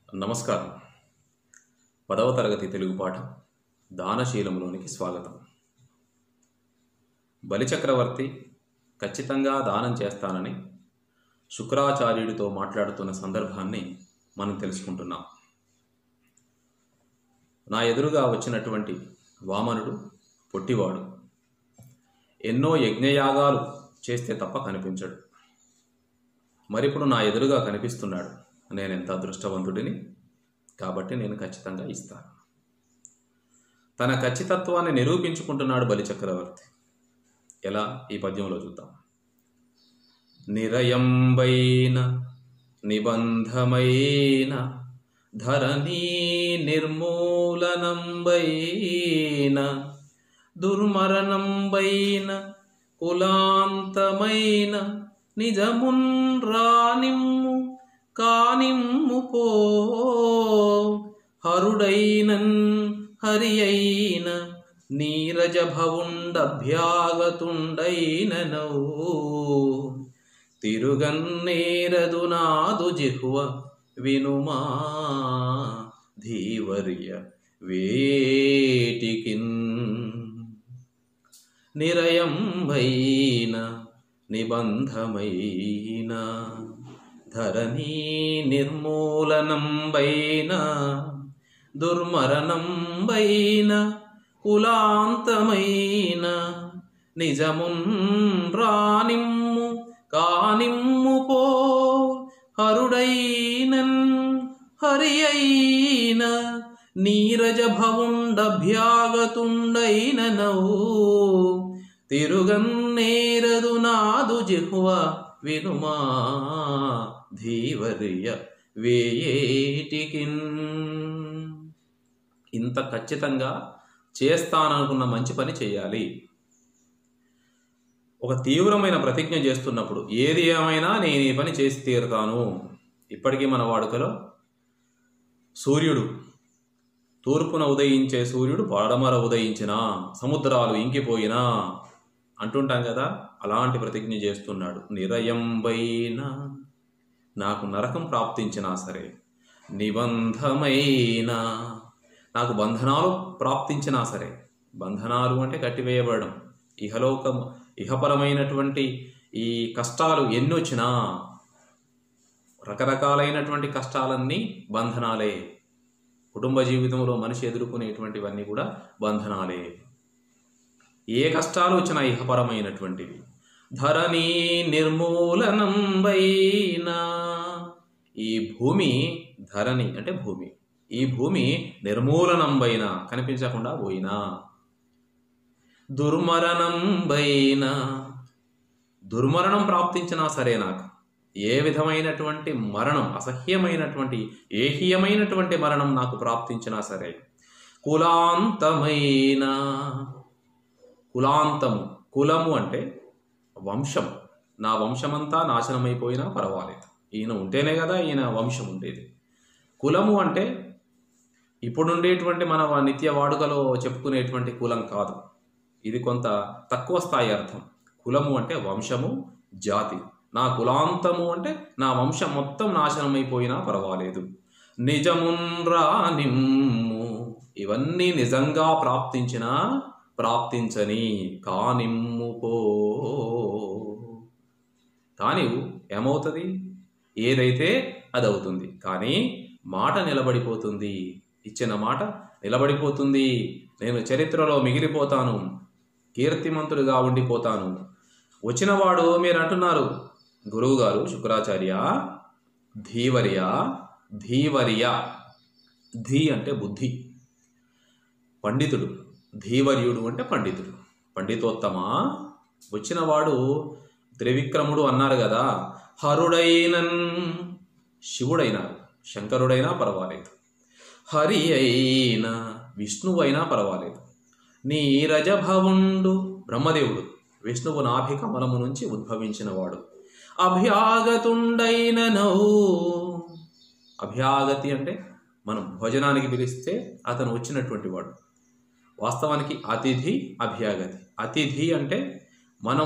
నమస్కారం పదవ తరగతి తెలుగు పాఠం దానశీలంలోనికి స్వాగతం బలిచక్రవర్తి ఖచ్చితంగా దానం చేస్తానని శుక్రాచార్యుడితో మాట్లాడుతున్న సందర్భాన్ని మనం తెలుసుకుంటున్నాం నా ఎదురుగా వచ్చినటువంటి వామనుడు పొట్టివాడు ఎన్నో యజ్ఞయాగాలు చేస్తే తప్ప కనిపించడు మరిప్పుడు నా ఎదురుగా కనిపిస్తున్నాడు నేను ఎంత అదృష్టవంతుడిని కాబట్టి నేను ఖచ్చితంగా ఇస్తాను తన ఖచ్చితత్వాన్ని నిరూపించుకుంటున్నాడు బలిచక్రవర్తి ఎలా ఈ పద్యంలో చూద్దాం నిరయంబైన నిబంధమైన ధరణీ నిర్మూలనంబైన దుర్మరణంబైన కులాంతమైన నిజమున్ రానిమ్ము కానిమ్ము పో హరుడైనన్ హరి అయిన నీరజ భవుండభ్యాగతుండైననౌ తిరుగన్నేరదు నాదు జిహ్వ వినుమా ధీవర్య వేటికిన్ నిరయంబైన నిబంధమైన ధరణీ నిర్మూలనంబైన దుర్మరణంబైన కులాంతమైన నిజమున్ రానిమ్ము కానిమ్ము పో హరుడైనన్ హరి అయిన నీరజ భవుండభ్యాగతుండైననవు తిరుగన్నేరదు నాదు జిహ్వ వినుమా ధీవర్య వేయేటికిన్ ఇంత ఖచ్చితంగా చేస్తాననుకున్న మంచి పని చేయాలి ఒక తీవ్రమైన ప్రతిజ్ఞ చేస్తున్నప్పుడు ఏది ఏమైనా నేను ఈ పని చేసి తీరుతాను ఇప్పటికీ మన వాడుకలో సూర్యుడు తూర్పున ఉదయించే సూర్యుడు పడమర ఉదయించినా సముద్రాలు ఇంకిపోయినా అంటుంటాం కదా అలాంటి ప్రతిజ్ఞ చేస్తున్నాడు నిరయంబైన నాకు నరకం ప్రాప్తించినా సరే నిబంధమైన నాకు బంధనాలు ప్రాప్తించినా సరే బంధనాలు అంటే కట్టివేయబడడం ఇహలోకం ఇహపరమైనటువంటి ఈ కష్టాలు ఎన్ని వచ్చినా రకరకాలైనటువంటి కష్టాలన్నీ బంధనాలే కుటుంబ జీవితంలో మనిషి ఎదుర్కొనేటువంటివన్నీ కూడా బంధనాలే ఏ కష్టాలు వచ్చినా ఇహపరమైనటువంటివి ధరణి నిర్మూలనంబైన ఈ భూమి ధరణి అంటే భూమి ఈ భూమి నిర్మూలనంబైన కనిపించకుండా పోయినా దుర్మరణంబైన దుర్మరణం ప్రాప్తించినా సరే నాకు ఏ విధమైనటువంటి మరణం అసహ్యమైనటువంటి ఏహీయమైనటువంటి మరణం నాకు ప్రాప్తించినా సరే కులాంతమైన కులాంతము కులము అంటే వంశం నా వంశమంతా నాశనమైపోయినా పర్వాలేదు ఈయన ఉంటేనే కదా ఈయన వంశం ఉండేది కులము అంటే ఇప్పుడుండేటువంటి మన నిత్య వాడుకలో చెప్పుకునేటువంటి కులం కాదు ఇది కొంత తక్కువ స్థాయి అర్థం కులము అంటే వంశము జాతి నా కులాంతము అంటే నా వంశం మొత్తం నాశనమైపోయినా పర్వాలేదు నిజమున్ రానిమ్ము ఇవన్నీ నిజంగా ప్రాప్తించినా ప్రాప్తించని కానిమ్ము పో కానీ ఏమవుతుంది ఏదైతే అది అవుతుంది కానీ మాట నిలబడిపోతుంది ఇచ్చిన మాట నిలబడిపోతుంది నేను చరిత్రలో మిగిలిపోతాను కీర్తిమంతుడిగా ఉండిపోతాను వచ్చినవాడు మీరు అంటున్నారు గురువుగారు శుక్రాచార్య ధీవర్య ధీవర్య ధీ అంటే బుద్ధి పండితుడు ధీవర్యుడు అంటే పండితుడు పండితోత్తమ వచ్చినవాడు త్రివిక్రముడు అన్నారు కదా హరుడైనన్ శివుడైనారు శంకరుడైనా పర్వాలేదు హరి అయినా విష్ణువైనా పర్వాలేదు నీ రజభవుండు బ్రహ్మదేవుడు విష్ణువు నాభి కమలము నుంచి ఉద్భవించినవాడు అభ్యాగతుండైన నౌ అభ్యాగతి అంటే మనం భోజనానికి పిలిస్తే అతను వచ్చినటువంటి వాడు వాస్తవానికి అతిథి అభ్యాగతి అతిథి అంటే మనం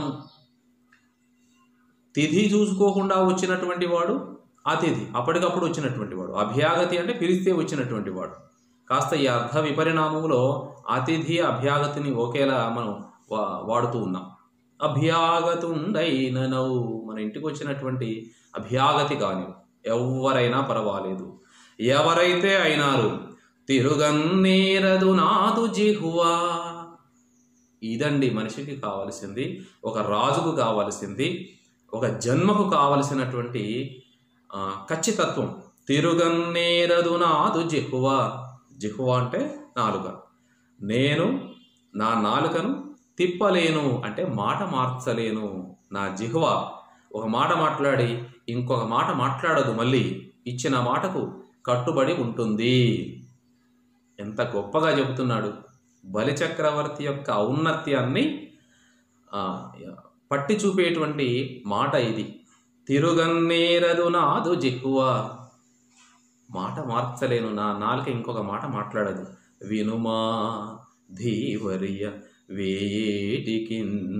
తిథి చూసుకోకుండా వచ్చినటువంటి వాడు అతిథి అప్పటికప్పుడు వచ్చినటువంటి వాడు అభ్యాగతి అంటే పిలిస్తే వచ్చినటువంటి వాడు కాస్త ఈ అర్ధ విపరిణామంలో అతిథి అభ్యాగతిని ఒకేలా మనం వా- వాడుతూ ఉన్నాం అభ్యాగతుండైననవు మన ఇంటికి వచ్చినటువంటి అభ్యాగతి కాని ఎవరైనా పర్వాలేదు ఎవరైతే అయినారు తిరుగన్నీరదు నాదు జిహువా ఇదండి మనిషికి కావలసింది ఒక రాజుకు కావలసింది ఒక జన్మకు కావలసినటువంటి ఆ, ఖచ్చితత్వం తిరుగన్నేరదు నాదు జిహువ జిహువ అంటే నాలుక నేను నా నాలుకను తిప్పలేను అంటే మాట మార్చలేను నా జిహువ ఒక మాట మాట్లాడి ఇంకొక మాట మాట్లాడదు మళ్ళీ ఇచ్చిన మాటకు కట్టుబడి ఉంటుంది ఎంత గొప్పగా చెబుతున్నాడు బలిచక్రవర్తి యొక్క ఔన్నత్యాన్ని ఆ, పట్టి చూపేటువంటి మాట ఇది తిరుగన్నేరదు నాదు జిహ్వ మాట మార్చలేను నా నాలుక ఇంకొక మాట మాట్లాడదు వినుమా ధీవర్య వేటికి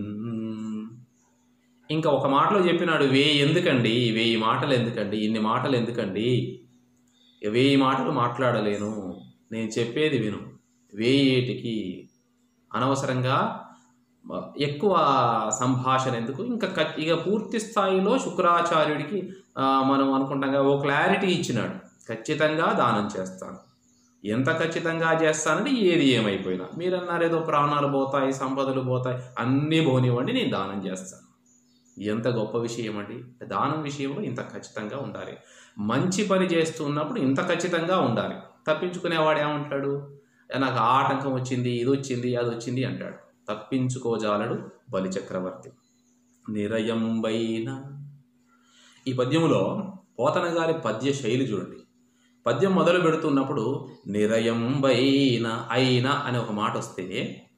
ఇంకా ఒక మాటలో చెప్పినాడు వేయి ఎందుకండి వెయ్యి మాటలు ఎందుకండి ఇన్ని మాటలు ఎందుకండి వెయ్యి మాటలు మాట్లాడలేను నేను చెప్పేది విను వేయేటికి అనవసరంగా మ- ఎక్కువ సంభాషణ ఎందుకు ఇంకా క- ఇక పూర్తి స్థాయిలో శుక్రాచార్యుడికి ఆ, మనం అనుకుంటాం కదా, ఓ క్లారిటీ ఇచ్చినాడు ఖచ్చితంగా దానం చేస్తాను ఎంత ఖచ్చితంగా చేస్తానంటే ఏది ఏమైపోయినా మీరు అన్నారు ఏదో ప్రాణాలు పోతాయి సంపదలు పోతాయి అన్నీ పోనివ్వండి నేను దానం చేస్తాను ఎంత గొప్ప విషయం అండి దానం విషయంలో ఇంత ఖచ్చితంగా ఉండాలి మంచి పని చేస్తున్నప్పుడు ఇంత ఖచ్చితంగా ఉండాలి తప్పించుకునేవాడు ఏమంటాడు "ఏ, నాకు ఆ ఆటంకం వచ్చింది ఇది వచ్చింది అది వచ్చింది అంటాడు తప్పించుకోజాలడు బలిచక్రవర్తి నిరయంబైన ఈ పద్యములో పోతన గారి పద్య శైలి చూడండి పద్యం మొదలు పెడుతున్నప్పుడు నిరయంబైన అయిన అనే ఒక మాట వస్తే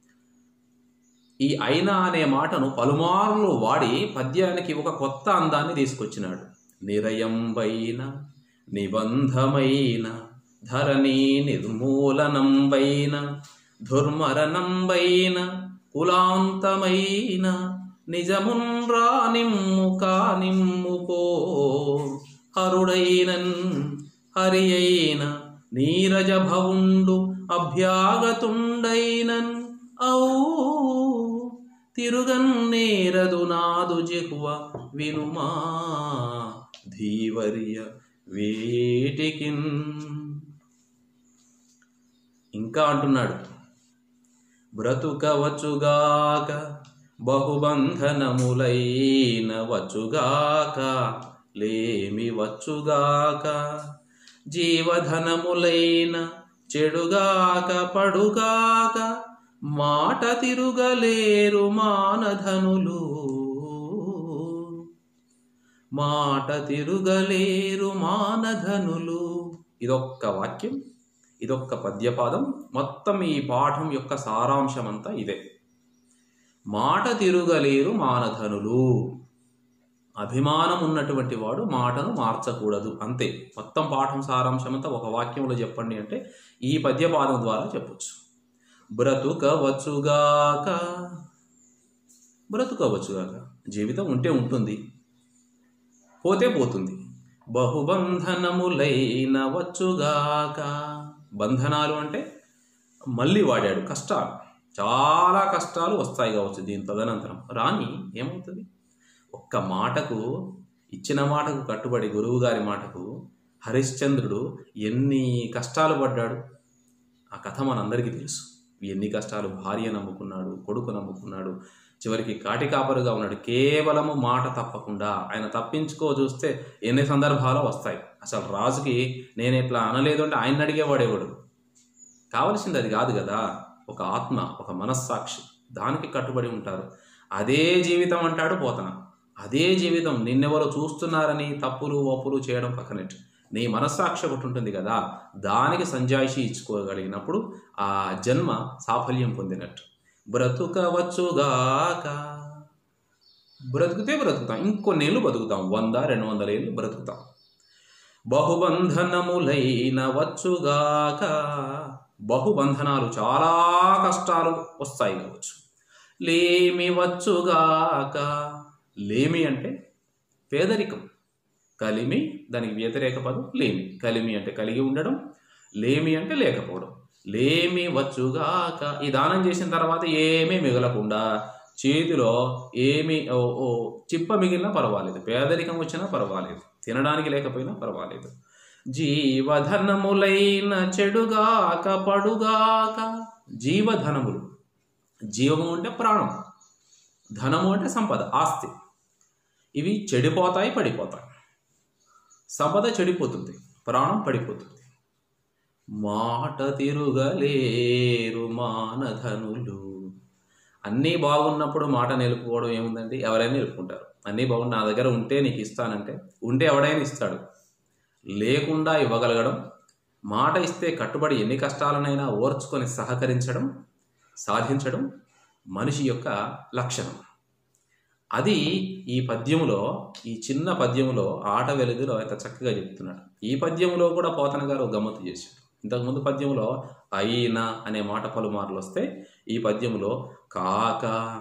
ఈ అయినా అనే మాటను పలుమార్లు వాడి పద్యానికి ఒక కొత్త అందాన్ని తీసుకొచ్చినాడు నిరయంబైన నిబంధమైన ధరణి నిర్మూలనంబైన దుర్మరణంబైన కులాంతమైన నిజమున్రా నిమ్ము కానిమ్ముకో హరుడైనన్ హరి అయిన నీరజ భవుండు అభ్యాగతుండైనన్ ఔ తిరుగన్నేరదు నాదు జిహ్వ వినుమా ధీవర్య వేటికిన్ ఇంకా అంటున్నాడు బ్రతుకవచుగాక బహుబంధనములైన వచ్చుగాక లేమి వచ్చుగాక జీవధనములైన చెడుగాక పడుగాక మాట తిరుగలేరు మానధనులు మాట తిరుగలేరు మానధనులు ఇదొక్క వాక్యం ఇదొక్క పద్యపాదం మొత్తం ఈ పాఠం యొక్క సారాంశమంతా ఇదే మాట తిరుగలేరు మానధనులు అభిమానం ఉన్నటువంటి వాడు మాటను మార్చకూడదు అంతే మొత్తం పాఠం సారాంశమంతా ఒక వాక్యంలో చెప్పండి అంటే ఈ పద్యపాదం ద్వారా చెప్పొచ్చు బ్రతుకవచ్చుగాక బ్రతుకవచ్చుగాక జీవితం ఉంటే ఉంటుంది పోతే పోతుంది బహుబంధనములైన వచ్చుగాక బంధనాలు అంటే మళ్ళీ వాడాడు కష్టాలు చాలా కష్టాలు వస్తాయి కావచ్చు దీని తదనంతరం రాని ఏమవుతుంది ఒక్క మాటకు ఇచ్చిన మాటకు కట్టుబడి గురువు గారి మాటకు హరిశ్చంద్రుడు ఎన్ని కష్టాలు పడ్డాడు ఆ కథ మనందరికీ తెలుసు ఎన్ని కష్టాలు భార్య నమ్ముకున్నాడు కొడుకు నమ్ముకున్నాడు చివరికి కాటికాపరుగా ఉన్నాడు కేవలము మాట తప్పకుండా ఆయన తప్పించుకో చూస్తే ఎన్ని సందర్భాలు వస్తాయి అసలు రాజుకి నేను ఇట్లా అనలేదు అంటే ఆయన అడిగేవాడేవాడు కావలసింది అది కాదు కదా ఒక ఆత్మ ఒక మనస్సాక్షి దానికి కట్టుబడి ఉంటారు అదే జీవితం అంటాడు పోతన అదే జీవితం నిన్నెవరో చూస్తున్నారని తప్పులు ఒప్పులు చేయడం పక్కనట్టు నీ మనస్సాక్షి ఒకటి ఉంటుంది కదా దానికి సంజాయిషి ఇచ్చుకోగలిగినప్పుడు ఆ జన్మ సాఫల్యం పొందినట్టు బ్రతుకవచ్చుగాక బ్రతుకుతే బ్రతుకుతాం ఇంకొన్నేళ్ళు బతుకుతాం వంద రెండు వందల ఏళ్ళు బ్రతుకుతాం బహుబంధనములైన వచ్చుగాక బహుబంధనాలు చాలా కష్టాలు వస్తాయి కావచ్చు లేమి వచ్చుగాక లేమి అంటే పేదరికం కలిమి దానికి వ్యతిరేక పదం లేమి కలిమి అంటే కలిగి ఉండడం లేమి అంటే లేకపోవడం లేమి వచ్చుగాక ఈ దానం చేసిన తర్వాత ఏమీ మిగలకుండా చేతిలో ఏమి ఓ ఓ చిప్ప మిగిలినా పర్వాలేదు పేదరికం వచ్చినా పర్వాలేదు తినడానికి లేకపోయినా పర్వాలేదు జీవధనములైన చెడుగాక పడుగాక జీవధనములు జీవము అంటే ప్రాణం ధనము అంటే సంపద ఆస్తి ఇవి చెడిపోతాయి పడిపోతాయి సంపద చెడిపోతుంది ప్రాణం పడిపోతుంది మాట తిరుగలేరు మానధనులు అన్నీ బాగున్నప్పుడు మాట నిలుపుకోవడం ఏముందండి ఎవరైనా నిలుపుకుంటారు అన్నీ బాగుండి నా దగ్గర ఉంటే నీకు ఇస్తానంటే ఉంటే ఎవడైనా ఇస్తాడు లేకుండా ఇవ్వగలగడం మాట ఇస్తే కట్టుబడి ఎన్ని కష్టాలనైనా ఓర్చుకొని సహకరించడం సాధించడం మనిషి యొక్క లక్షణం అది ఈ పద్యములో ఈ చిన్న పద్యములో ఆట వెలుగులో ఎంత చక్కగా చెప్తున్నాడు ఈ పద్యములో కూడా పోతన గారు ఒక గమ్మత్తు చేశాడు ఇంతకుముందు పద్యములో అయినా అనే మాట పలుమార్లు వస్తే ఈ పద్యములో కాక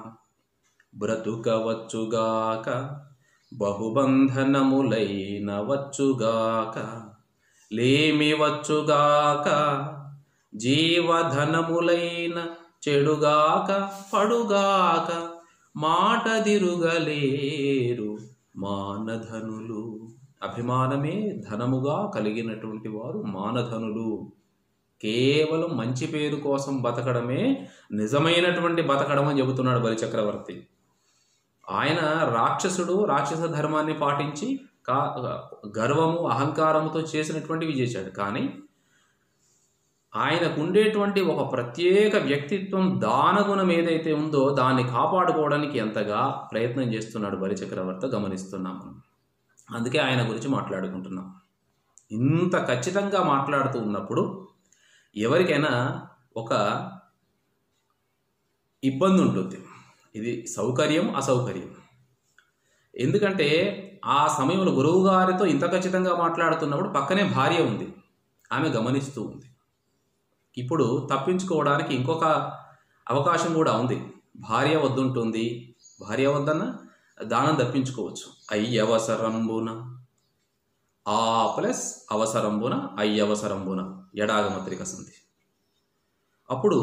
బ్రతుకవచ్చుగాక బహుబంధనములైన వచ్చుగాక లేమి వచ్చుగాక జీవధనములైన చెడుగాక పడుగాక మాట దిరుగలేరు మానధనులు అభిమానమే ధనముగా కలిగినటువంటి వారు మానధనులు కేవలం మంచి పేరు కోసం బతకడమే నిజమైనటువంటి బతకడం అని చెబుతున్నాడు బలిచక్రవర్తి ఆయన రాక్షసుడు రాక్షస ధర్మాన్ని పాటించి కా గర్వము అహంకారముతో చేసినటువంటివి చేశాడు కానీ ఆయనకు ఉండేటువంటి ఒక ప్రత్యేక వ్యక్తిత్వం దానగుణం ఏదైతే ఉందో దాన్ని కాపాడుకోవడానికి ఎంతగా ప్రయత్నం చేస్తున్నాడు బలిచక్రవర్తి గమనిస్తున్నాం మనం అందుకే ఆయన గురించి మాట్లాడుకుంటున్నాం ఇంత ఖచ్చితంగా మాట్లాడుతూ ఉన్నప్పుడు ఎవరికైనా ఒక ఇబ్బంది ఉంటుంది ఇది సౌకర్యం అసౌకర్యం ఎందుకంటే ఆ సమయంలో గురువు గారితో ఇంత ఖచ్చితంగా మాట్లాడుతున్నప్పుడు పక్కనే భార్య ఉంది ఆమె గమనిస్తూ ఉంది ఇప్పుడు తప్పించుకోవడానికి ఇంకొక అవకాశం కూడా ఉంది భార్య వద్దుంటుంది భార్య వద్దన్న దానం తప్పించుకోవచ్చు అయ్యవసరంబున ఆ ప్లస్ అవసరంబున అయ్యవసరంబున ఎడాగమత్రిక సంధి అప్పుడు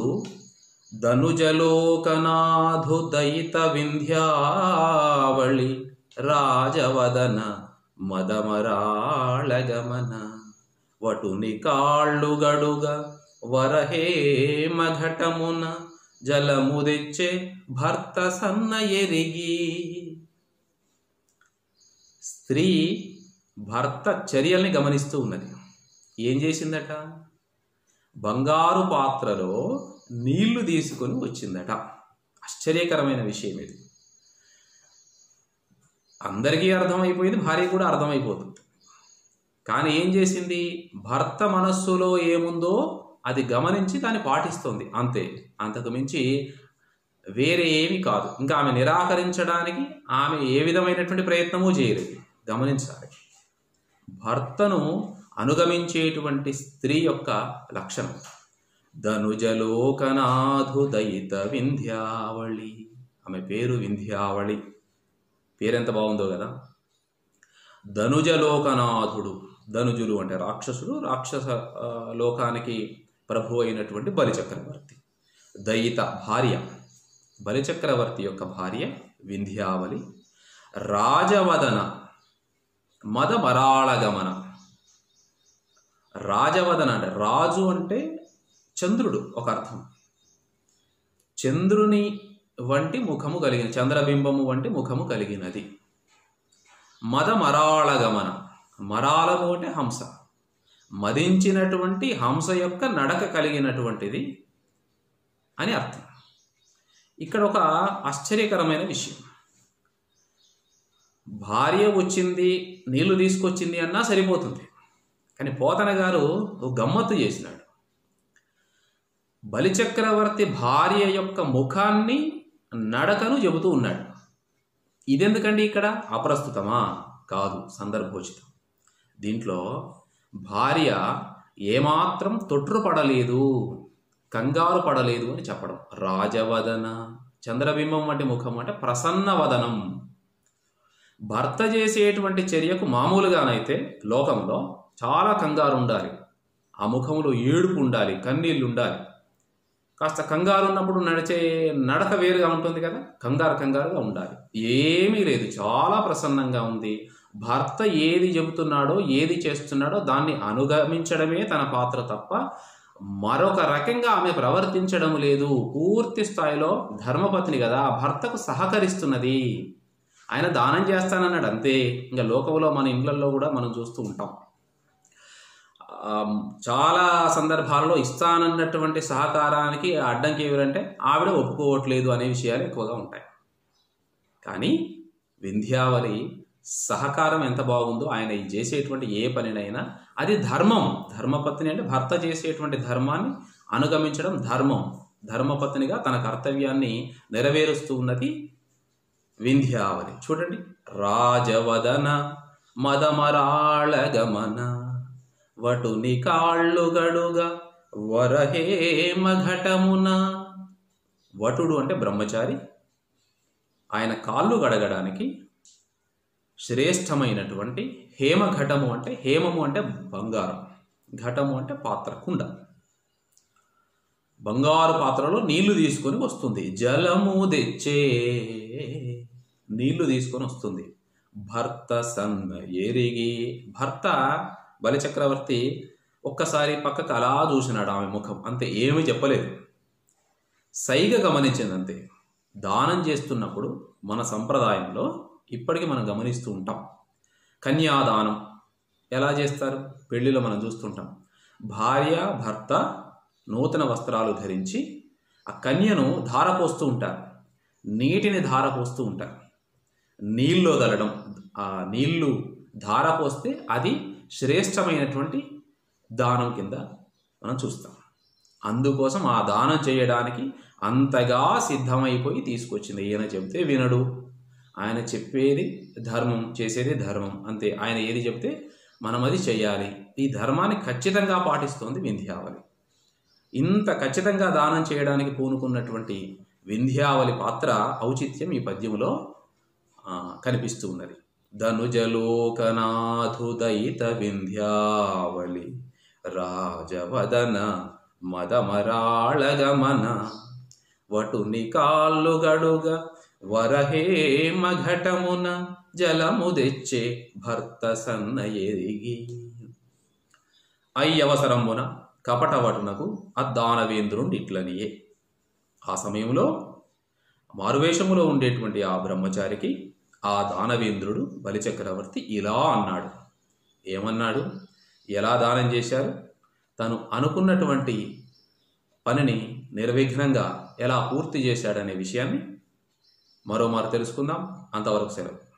ధనుజలోకనాథు దయిత వింధ్యావళి రాజవదన మదమరాళగమన వటుని కాళ్ళు గడుగ వరహేమ ఘటమున జలముదిచ్చే భర్త సన్న ఎరిగి స్త్రీ భర్త చర్యల్ని గమనిస్తూ ఉన్నది ఏం చేసిందట బంగారు పాత్రలో నీళ్లు తీసుకొని వచ్చిందట ఆశ్చర్యకరమైన విషయం ఇది అందరికీ అర్థమైపోయింది భార్య కూడా అర్థమైపోతుంది కానీ ఏం చేసింది భర్త మనస్సులో ఏముందో అది గమనించి దాన్ని పాటిస్తుంది అంతే అంతకు మించి వేరే ఏమి కాదు ఇంకా ఆమె నిరాకరించడానికి ఆమె ఏ విధమైనటువంటి ప్రయత్నమూ చేయలేదు గమనించాలి భర్తను అనుగమించేటువంటి స్త్రీ యొక్క లక్షణం ధనుజలోకనాథు దయిత వింధ్యావళి ఆమె పేరు వింధ్యావళి పేరెంత బాగుందో కదా ధనుజలోకనాథుడు ధనుజులు అంటే రాక్షసుడు రాక్షస ఆ, లోకానికి ప్రభు అయినటువంటి బలిచక్రవర్తి దయిత భార్య బలిచక్రవర్తి యొక్క భార్య వింధ్యావళి రాజవదన మదమరాళగమన రాజవదన అంటే రాజు అంటే చంద్రుడు ఒక అర్థం చంద్రుని వంటి ముఖము కలిగిన చంద్రబింబము వంటి ముఖము కలిగినది మదమరాళగమన మరాళము అంటే హంస మదించినటువంటి హంస యొక్క నడక కలిగినటువంటిది అని అర్థం ఇక్కడ ఒక ఆశ్చర్యకరమైన విషయం భార్య వచ్చింది నీళ్లు తీసుకొచ్చింది అన్నా సరిపోతుంది కానీ పోతన గారు ఒక గమ్మత్తు చేసినాడు బలిచక్రవర్తి భార్య యొక్క ముఖాన్ని నడకను చెబుతూ ఉన్నాడు ఇదెందుకండి ఇక్కడ అప్రస్తుతమా కాదు సందర్భోచితం దీంట్లో భార్య ఏమాత్రం తొట్రుపడలేదు కంగారు పడలేదు అని చెప్పడం రాజవదన చంద్రబింబం వంటి ముఖం అంటే ప్రసన్న వదనం భర్త చేసేటువంటి చర్యకు మామూలుగానైతే లోకంలో చాలా కంగారు ఉండాలి ఆ ముఖంలో ఏడుపు ఉండాలి కన్నీళ్ళు ఉండాలి కాస్త కంగారు ఉన్నప్పుడు నడిచే నడక వేరుగా ఉంటుంది కదా కంగారు కంగారుగా ఉండాలి ఏమీ లేదు చాలా ప్రసన్నంగా ఉంది భర్త ఏది చెబుతున్నాడో ఏది చేస్తున్నాడో దాన్ని అనుగమించడమే తన పాత్ర తప్ప మరొక రకంగా ఆమె ప్రవర్తించడం లేదు పూర్తి స్థాయిలో ధర్మపత్ని కదా భర్తకు సహకరిస్తున్నది ఆయన దానం చేస్తానన్నాడు అంతే ఇంకా లోకంలో మన ఇండ్లలో కూడా మనం చూస్తూ ఉంటాం ఆ, చాలా సందర్భాల్లో ఇస్తానన్నటువంటి సహకారానికి అడ్డంకి ఎవరంటే ఆవిడ ఒప్పుకోవట్లేదు అనే విషయాలు ఎక్కువగా ఉంటాయి కానీ వింధ్యావళి సహకారం ఎంత బాగుందో ఆయన ఈ చేసేటువంటి ఏ పనినైనా అది ధర్మం ధర్మపత్ని అంటే భర్త చేసేటువంటి ధర్మాన్ని అనుగమించడం ధర్మం ధర్మపత్నిగా తన కర్తవ్యాన్ని నెరవేరుస్తూ ఉన్నది వింధ్యావళి చూడండి రాజవదన మదమరాళగమన వటుని కాళ్ళు గడుగా వరహేమ ఘటమున వటుడు అంటే బ్రహ్మచారి ఆయన కాళ్ళు గడగడానికి శ్రేష్టమైనటువంటి హేమఘటము అంటే హేమము అంటే బంగారం ఘటము అంటే పాత్ర కుండ బంగారు పాత్రలో నీళ్లు తీసుకొని వస్తుంది జలము తెచ్చే నీళ్లు తీసుకొని వస్తుంది భర్త సన్న ఎరిగి భర్త బలిచక్రవర్తి ఒక్కసారి పక్కకు అలా చూసినాడు ఆమె ముఖం అంతే ఏమీ చెప్పలేదు సైగ గమనించింది అంతే దానం చేస్తున్నప్పుడు మన సంప్రదాయంలో ఇప్పటికీ మనం గమనిస్తూ ఉంటాం కన్యాదానం ఎలా చేస్తారు పెళ్లిలో మనం చూస్తుంటాం భార్య భర్త నూతన వస్త్రాలు ధరించి ఆ కన్యను ధారపోస్తూ ఉంటారు నీటిని ధారపోస్తూ ఉంటారు నీళ్ళు వదలడం ఆ నీళ్లు ధారపోస్తే అది శ్రేష్టమైనటువంటి దానం కింద మనం చూస్తాం అందుకోసం ఆ దానం చేయడానికి అంతగా సిద్ధమైపోయి తీసుకొచ్చింది ఈయన చెబితే వినడు ఆయన చెప్పేది ధర్మం చేసేది ధర్మం అంతే ఆయన ఏది చెప్తే మనం అది చేయాలి ఈ ధర్మాన్ని ఖచ్చితంగా పాటిస్తోంది వింధ్యావళి ఇంత ఖచ్చితంగా దానం చేయడానికి పూనుకున్నటువంటి వింధ్యావళి పాత్ర ఔచిత్యం ఈ పద్యములో ఆ, కనిపిస్తూ ఉన్నది ధనుజలోకనాథుదయిత వింధ్యావళి రాజవదన మదమరాళగమన వటుని కాళ్ళు గడుగ వరహేమ ఘటమున జలము తెచ్చే భర్త సన్న ఎరిగి అయ్యవసరమున కపటవటునకు అద్దానవేంద్రుండి ఇట్లనియే ఆ సమయంలో మారువేషములో ఉండేటువంటి ఆ బ్రహ్మచారికి ఆ దానవేంద్రుడు బలిచక్రవర్తి ఇలా అన్నాడు ఏమన్నాడు ఎలా దానం చేశారు తను అనుకున్నటువంటి పనిని నిర్విఘ్నంగా ఎలా పూర్తి చేశాడనే విషయాన్ని మరోమారు తెలుసుకుందాం అంతవరకు సెలవు